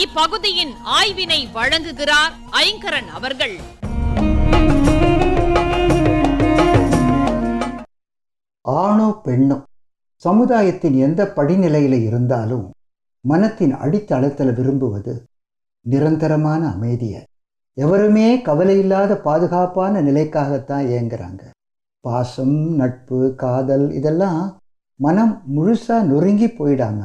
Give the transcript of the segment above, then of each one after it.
இப்பகுதியின் ஆய்வினை வழங்குகிறார் ஐங்கரன் அவர்கள் ஆணோ பெண்ணோ சமுதாயத்தின் எந்த படிநிலையில இருந்தாலும் மனத்தின் அடித்தளத்தில் விரும்புவது நிரந்தரமான அமைதியை எவருமே கவலையில்லாத பாதுகாப்பான நிலைக்காகத்தான் ஏங்குறாங்க பாசம் நட்பு காதல் இதெல்லாம் மனம் முழுசா நொறுங்கி போயிடாம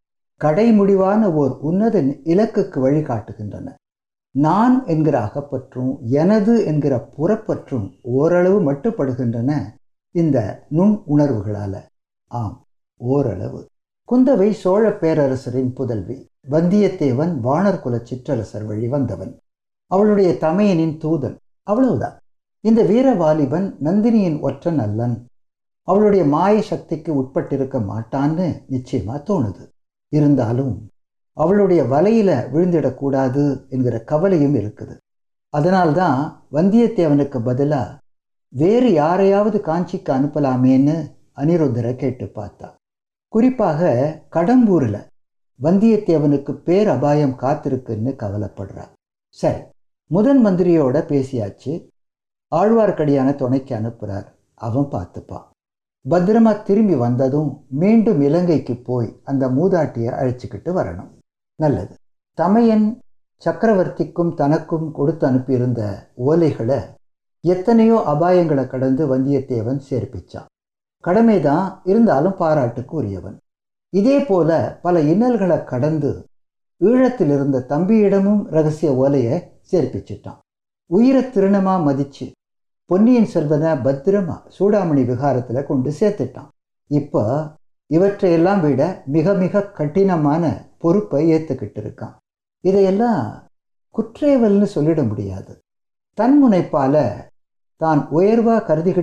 கடைமுடிவான ஓர் உன்னத இலக்குக்கு வழிகாட்டுகின்றன நான் என்கிற அகப்பற்றும் எனது என்கிற புறப்பற்றும் ஓரளவு மட்டுப்படுகின்றன இந்த நுண் உணர்வுகளால ஆம் ஓரளவு குந்தவை சோழ பேரரசரின் புதல்வி வந்தியத்தேவன் வானர் குல சிற்றரசர் வழி வந்தவன் அவளுடைய தமையனின் தூதன் அவ்வளவுதான் இந்த வீரவாலிபன் நந்தினியின் ஒற்றன் அல்லன் அவளுடைய மாய சக்திக்கு உட்பட்டிருக்க மாட்டான்னு நிச்சயமா தோணுது இருந்தாலும் அவளுடைய வலையில விழுந்திடக்கூடாது என்கிற கவலையும் இருக்குது அதனால்தான் வந்தியத்தேவனுக்கு பதிலா வேறு யாரையாவது காஞ்சிக்கு அனுப்பலாமேன்னு அனிருத்தரை கேட்டு பார்த்தா குறிப்பாக கடம்பூரில் வந்தியத்தேவனுக்கு பேர் அபாயம் காத்திருக்குன்னு கவலைப்படுறா சரி முதன் மந்திரியோட பேசியாச்சு ஆழ்வார்க்கடியான துணைக்கு அனுப்புறார் அவன் பார்த்துப்பான் பத்திரமா திரும்பி வந்ததும் மீண்டும் இலங்கைக்கு போய் அந்த மூதாட்டியை அழைச்சிக்கிட்டு வரணும் நல்லது தமையன் சக்கரவர்த்திக்கும் தனக்கும் கொடுத்து அனுப்பியிருந்த ஓலைகளை எத்தனையோ அபாயங்களை கடந்து வந்தியத்தேவன் சேர்ப்பிச்சான் கடமைதான் இருந்தாலும் பாராட்டுக்கு உரியவன் இதே போல பல இன்னல்களை கடந்து ஈழத்தில் இருந்த தம்பியிடமும் ரகசிய ஓலையை சேர்ப்பிச்சிட்டான் உயிரை திருணமா மதிச்சு பொன்னியின் செல்வனை பத்திரமா சூடாமணி விகாரத்தில் கொண்டு சேர்த்துட்டான் இப்போ இவற்றையெல்லாம் விட மிக மிக கடினமான பொறுப்பை ஏற்றுக்கிட்டு இருக்கான் இதையெல்லாம் குற்றேவல்னு சொல்லிட முடியாது தன்முனைப்பால தான் உயர்வா கருதிக்கிட்டு